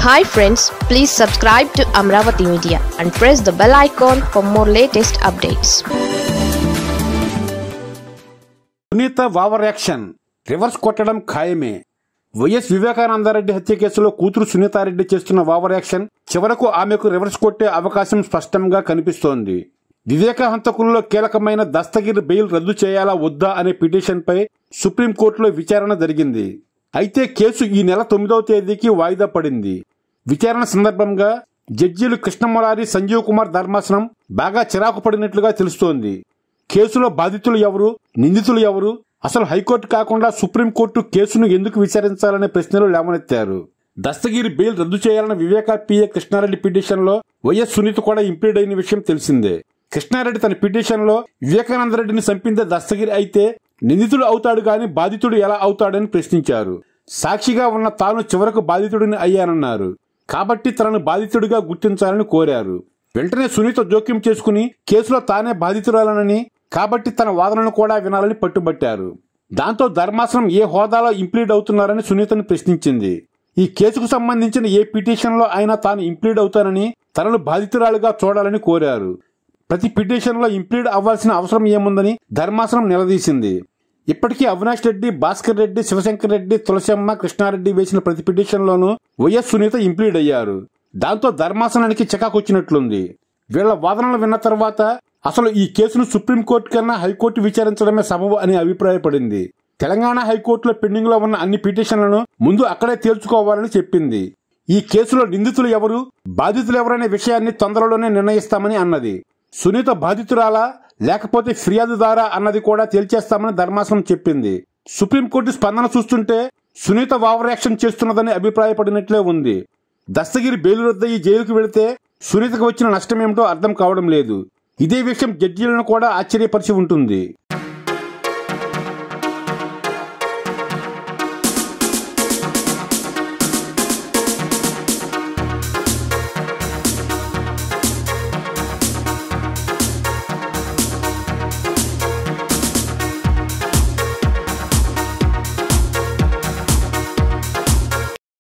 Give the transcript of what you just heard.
hi friends please subscribe to Amaravati media and press the bell icon for more latest updates Sunitha over action reverse కొట్టడం ఖాయమే YS Vivekananda Reddy హత్య కేసులో కూతురు సునీతారెడ్డి చేస్తున్న over action చివరకు ఆమెకు రివర్స్ కొట్టే అవకాశం స్పష్టంగా కనిపిస్తోంది వివేక హంతకుల్లో కీలకమైన దస్తగిరి బెయిల్ రద్దు చేయాలా వద్దా అనే పిటిషన్పై సుప్రీంకోర్టులో విచారణ జరిగింది అయితే కేసు ఈ నెల తొమ్మిదవ తేదీకి వాయిదా పడింది విచారణ సందర్భంగా జడ్జీలు కృష్ణమురారి సంజీవ్ కుమార్ ధర్మాసనం బాగా చిరాకు పడినట్లుగా తెలుస్తోంది కేసులో బాధితులు ఎవరు నిందితులు ఎవరు అసలు హైకోర్టు కాకుండా సుప్రీంకోర్టు కేసును ఎందుకు విచారించాలనే ప్రశ్నలు లేవనెత్తారు దస్తగిరి బెయిల్ రద్దు చేయాలన్న వివేకా పిఏ కృష్ణారెడ్డి పిటిషన్లో వైఎస్ సునీత కూడా ఇంప్లీడ్ అయిన విషయం తెలిసిందే కృష్ణారెడ్డి తన పిటిషన్లో వివేకానందరెడ్డిని చంపిందే దస్తగిరి అయితే నిందితుడు అవుతాడు గాని బాధితుడు ఎలా అవుతాడని ప్రశ్నించారు సాక్షిగా ఉన్న తాను చివరకు బాధితుడిని అయ్యానన్నారు కాబట్టి తనను బాధితుడిగా గుర్తించాలని కోరారు వెంటనే సునీత జోక్యం చేసుకుని కేసులో తానే బాధితురాలనని కాబట్టి తన వాదనను కూడా వినాలని పట్టుబట్టారు దాంతో ధర్మాసనం ఏ హోదాలో ఇంప్లీడ్ అవుతున్నారని సునీతను ప్రశ్నించింది ఈ కేసుకు సంబంధించిన ఏ పిటిషన్లో అయినా తాను ఇంప్లీడ్ అవుతానని తనను బాధితురాలుగా చూడాలని కోరారు ప్రతి పిటిషన్లో ఇంప్లీడ్ అవ్వాల్సిన అవసరం ఏముందని ధర్మాసనం నిలదీసింది ఇప్పటికీ అవినాష్ రెడ్డి భాస్కర్ రెడ్డి శివశంకర్ రెడ్డి తులసమ్మ కృష్ణారెడ్డి వేసిన ప్రతి పిటిషన్లోనూ వైఎస్ సునీత ఇంప్లీడ్ అయ్యారు దాంతో ధర్మాసనానికి చికాకొచ్చినట్లుంది వీళ్ల వాదనలు విన్న తర్వాత అసలు ఈ కేసును సుప్రీంకోర్టు కన్నా హైకోర్టు విచారించడమే సబబు అని అభిప్రాయపడింది తెలంగాణ హైకోర్టులో పెండింగ్ లో ఉన్న అన్ని పిటిషన్లను ముందు అక్కడే తేల్చుకోవాలని చెప్పింది ఈ కేసులో నిందితులు ఎవరు బాధితులు ఎవరనే విషయాన్ని తొందరలోనే నిర్ణయిస్తామని అన్నది సునీత బాధితురాలా లేకపోతే ఫిర్యాదుదారా అన్నది కూడా తేల్చేస్తామని ధర్మాసనం చెప్పింది సుప్రీంకోర్టు స్పందన చూస్తుంటే సునీత ఓవర్ యాక్షన్ చేస్తున్నదని అభిప్రాయపడినట్లే ఉంది దస్తగిరి బెయిలు రద్దయి జైలుకు వెళితే సునీతకు వచ్చిన నష్టమేమిటో అర్థం కావడం లేదు ఇదే విషయం జడ్జీలను కూడా ఆశ్చర్యపరిచి ఉంటుంది